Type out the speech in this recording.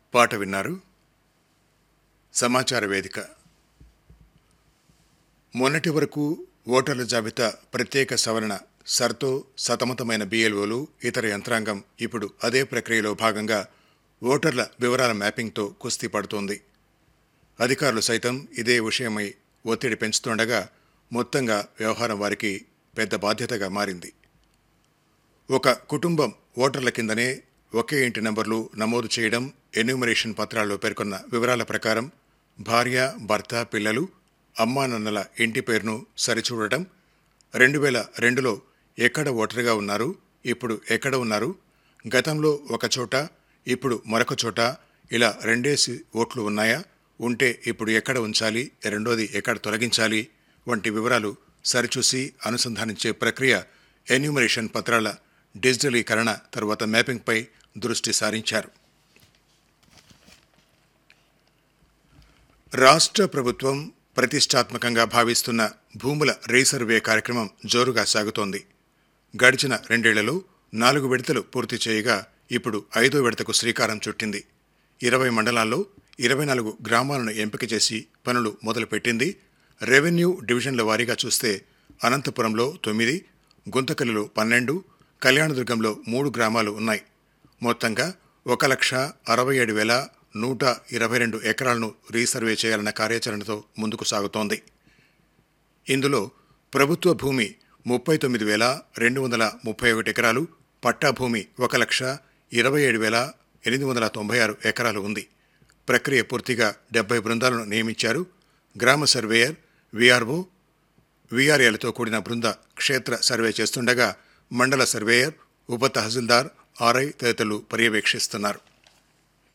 పాట విన్నారు సమాచార వేదిక మొన్నటి వరకు ఓటర్ల జాబితా ప్రత్యేక సవరణ సర్తో సతమతమైన బీఎల్ఓలు ఇతర యంత్రాంగం ఇప్పుడు అదే ప్రక్రియలో భాగంగా ఓటర్ల వివరాల మ్యాపింగ్తో కుస్తీ పడుతోంది అధికారులు సైతం ఇదే విషయమై ఒత్తిడి పెంచుతుండగా మొత్తంగా వ్యవహారం వారికి పెద్ద బాధ్యతగా మారింది ఒక కుటుంబం ఓటర్ల కిందనే ఒకే ఇంటి నంబర్లు నమోదు చేయడం ఎన్యూమరేషన్ పత్రాల్లో పేర్కొన్న వివరాల ప్రకారం భార్య భర్త పిల్లలు అమ్మానాన్నల ఇంటి పేరును సరిచూడటం రెండు వేల రెండులో ఎక్కడ ఓటరుగా ఉన్నారు ఇప్పుడు ఎక్కడ ఉన్నారు గతంలో ఒక చోట ఇప్పుడు మరొక చోట ఇలా రెండేసి ఓట్లు ఉన్నాయా ఉంటే ఇప్పుడు ఎక్కడ ఉంచాలి రెండోది ఎక్కడ తొలగించాలి వంటి వివరాలు సరిచూసి అనుసంధానించే ప్రక్రియ ఎన్యూమరేషన్ పత్రాల డిజిటలీకరణ తరువాత మ్యాపింగ్పై దృష్టి సారించారు రాష్ట్ర ప్రభుత్వం ప్రతిష్టాత్మకంగా భావిస్తున్న భూముల రీసర్వే కార్యక్రమం జోరుగా సాగుతోంది గడిచిన రెండేళ్లలో నాలుగు విడతలు పూర్తి చేయగా ఇప్పుడు ఐదో విడతకు శ్రీకారం చుట్టింది ఇరవై మండలాల్లో ఇరవై నాలుగు గ్రామాలను ఎంపిక చేసి పనులు మొదలుపెట్టింది రెవెన్యూ డివిజన్ల వారీగా చూస్తే అనంతపురంలో తొమ్మిది గుంతకల్లులో పన్నెండు కళ్యాణదుర్గంలో మూడు గ్రామాలు ఉన్నాయి మొత్తంగా ఒక లక్ష అరవై ఏడు వేల నూట ఇరవై రెండు ఎకరాలను రీసర్వే చేయాలన్న కార్యాచరణతో ముందుకు సాగుతోంది ఇందులో ప్రభుత్వ భూమి ముప్పై తొమ్మిది వేల రెండు వందల ముప్పై ఒకటి ఎకరాలు పట్టా భూమి ఒక లక్ష ఇరవై ఏడు వేల ఎనిమిది వందల తొంభై ఆరు ఎకరాలు ఉంది ప్రక్రియ పూర్తిగా డెబ్బై బృందాలను నియమించారు గ్రామ సర్వేయర్ విఆర్ఓ విఆర్ఏలతో కూడిన బృంద క్షేత్ర సర్వే చేస్తుండగా మండల సర్వేయర్ ఉప తహసీల్దార్ ఆర్ఐ తదితరులు పర్యవేక్షిస్తున్నారు